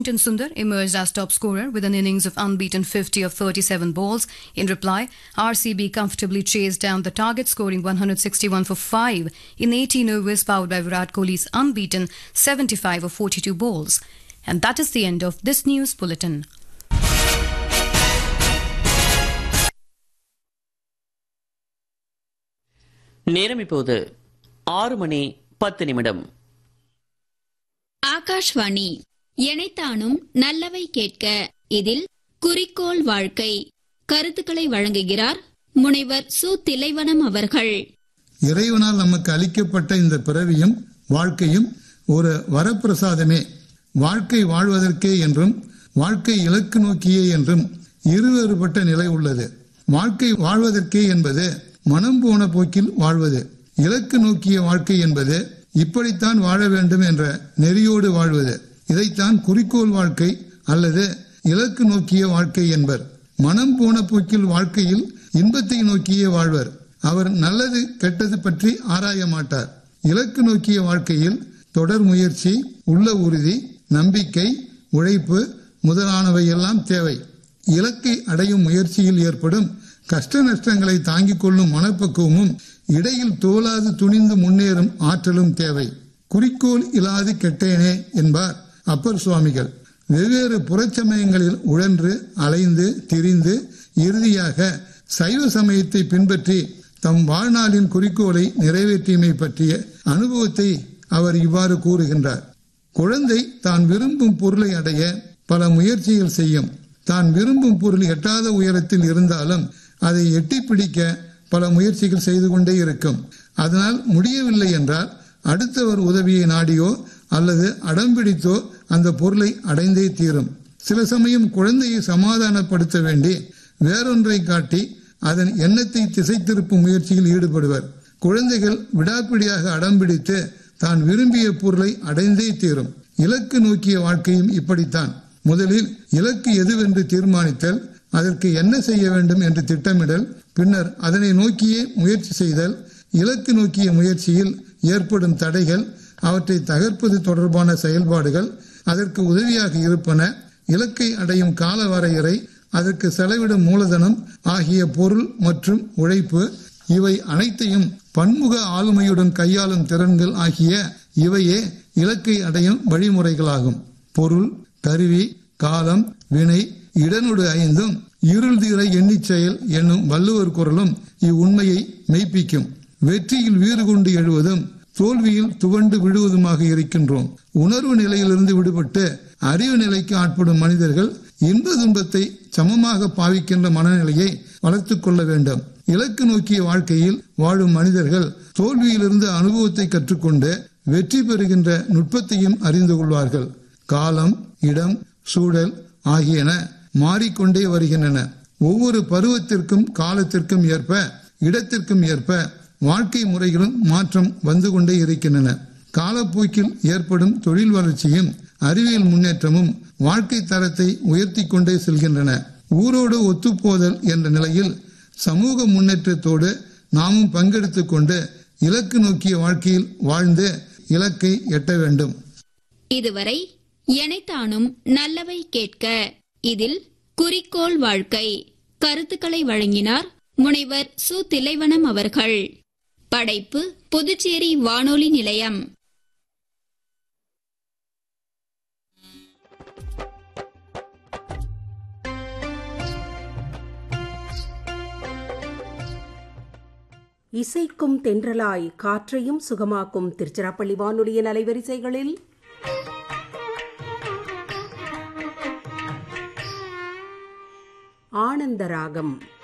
Washington Sundar emerged as top scorer with an innings of unbeaten 50 of 37 balls. In reply, RCB comfortably chased down the target, scoring 161 for 5 in 18 overs, powered by Virat Kohli's unbeaten 75 of 42 balls. And that is the end of this news bulletin. நேரம் இப்போது ஆறு மணி பத்து நிமிடம் ஆகாஷ்வாணி எனைத்தானும் நல்லவை கேட்க இதில் குறிக்கோள் வாழ்க்கை கருத்துக்களை வழங்குகிறார் முனைவர் சு திலைவனம் அவர்கள் இறைவனால் நமக்கு அளிக்கப்பட்ட இந்த பிறவியும் வாழ்க்கையும் ஒரு வரப்பிரசாதமே வாழ்க்கை வாழ்வதற்கே என்றும் வாழ்க்கை இலக்கு நோக்கியே என்றும் இருவேறுபட்ட நிலை உள்ளது வாழ்க்கை வாழ்வதற்கே என்பது மனம் போன போக்கில் வாழ்வது இலக்கு நோக்கிய வாழ்க்கை என்பது இப்படித்தான் வாழ வேண்டும் என்ற நெறியோடு வாழ்வது இதைத்தான் குறிக்கோள் வாழ்க்கை அல்லது இலக்கு நோக்கிய வாழ்க்கை என்பர் மனம் போன போக்கில் வாழ்க்கையில் இன்பத்தை நோக்கியே வாழ்வர் அவர் நல்லது கெட்டது பற்றி ஆராய மாட்டார் இலக்கு நோக்கிய வாழ்க்கையில் தொடர் முயற்சி உள்ள உறுதி நம்பிக்கை உழைப்பு முதலானவை எல்லாம் தேவை இலக்கை அடையும் முயற்சியில் ஏற்படும் கஷ்ட நஷ்டங்களை தாங்கிக் கொள்ளும் மனப்பக்குவமும் இடையில் தோலாது துணிந்து முன்னேறும் ஆற்றலும் தேவை குறிக்கோள் இல்லாது கெட்டேனே என்பார் அப்பர் சுவாமிகள் வெவ்வேறு புறச்சமயங்களில் உழன்று அலைந்து திரிந்து இறுதியாக சைவ சமயத்தை பின்பற்றி தம் வாழ்நாளின் குறிக்கோளை நிறைவேற்றியமை பற்றிய அனுபவத்தை அவர் இவ்வாறு கூறுகின்றார் குழந்தை தான் விரும்பும் பொருளை அடைய பல முயற்சிகள் செய்யும் தான் விரும்பும் பொருள் எட்டாத உயரத்தில் இருந்தாலும் அதை எட்டி பிடிக்க பல முயற்சிகள் செய்து கொண்டே இருக்கும் அதனால் முடியவில்லை என்றால் அடுத்தவர் உதவியை நாடியோ அல்லது அடம்பிடித்தோ அந்த பொருளை அடைந்தே தீரும் சில சமயம் குழந்தையை சமாதானப்படுத்த வேண்டி வேறொன்றை காட்டி அதன் எண்ணத்தை திசை திருப்பும் முயற்சியில் ஈடுபடுவர் குழந்தைகள் விடாப்பிடியாக அடம்பிடித்து தான் விரும்பிய பொருளை அடைந்தே தீரும் இலக்கு நோக்கிய வாழ்க்கையும் இப்படித்தான் முதலில் இலக்கு எதுவென்று தீர்மானித்தல் அதற்கு என்ன செய்ய வேண்டும் என்று திட்டமிடல் பின்னர் அதனை நோக்கியே முயற்சி செய்தல் இலக்கு நோக்கிய முயற்சியில் ஏற்படும் தடைகள் அவற்றை தகர்ப்பது தொடர்பான செயல்பாடுகள் அதற்கு உதவியாக இருப்பன இலக்கை அடையும் கால வரையறை அதற்கு செலவிடும் மூலதனம் ஆகிய பொருள் மற்றும் உழைப்பு இவை அனைத்தையும் பன்முக ஆளுமையுடன் கையாளும் திறன்கள் ஆகிய இவையே இலக்கை அடையும் வழிமுறைகளாகும் பொருள் கருவி காலம் வினை இடனொடு ஐந்தும் இருள் தீர எண்ணிச் செயல் என்னும் வள்ளுவர் குரலும் இவ்வுண்மையை மெய்ப்பிக்கும் வெற்றியில் வீறு கொண்டு எழுவதும் தோல்வியில் துவண்டு விடுவதுமாக இருக்கின்றோம் உணர்வு நிலையிலிருந்து விடுபட்டு அறிவு நிலைக்கு ஆட்படும் மனிதர்கள் இன்ப துன்பத்தை சமமாக பாவிக்கின்ற மனநிலையை வளர்த்துக் கொள்ள வேண்டும் இலக்கு நோக்கிய வாழ்க்கையில் வாழும் மனிதர்கள் தோல்வியிலிருந்து அனுபவத்தை கற்றுக்கொண்டு வெற்றி பெறுகின்ற நுட்பத்தையும் அறிந்து கொள்வார்கள் காலம் இடம் சூழல் ஆகியன மாறிக்கொண்டே வருகின்றன ஒவ்வொரு பருவத்திற்கும் காலத்திற்கும் ஏற்ப இடத்திற்கும் ஏற்ப வாழ்க்கை முறைகளும் மாற்றம் வந்து கொண்டே இருக்கின்றன காலப்போக்கில் ஏற்படும் தொழில் வளர்ச்சியும் அறிவியல் முன்னேற்றமும் வாழ்க்கை தரத்தை உயர்த்தி கொண்டே செல்கின்றன ஊரோடு ஒத்துப்போதல் என்ற நிலையில் சமூக முன்னேற்றத்தோடு நாமும் பங்கெடுத்துக் கொண்டு இலக்கு நோக்கிய வாழ்க்கையில் வாழ்ந்து இலக்கை எட்ட வேண்டும் இதுவரை எனைத்தானும் நல்லவை கேட்க இதில் குறிக்கோள் வாழ்க்கை கருத்துக்களை வழங்கினார் முனைவர் சு திலைவனம் அவர்கள் படைப்பு புதுச்சேரி வானொலி நிலையம் இசைக்கும் தென்றலாய் காற்றையும் சுகமாக்கும் திருச்சிராப்பள்ளி வானொலியின் அலைவரிசைகளில் ஆனந்த ராகம்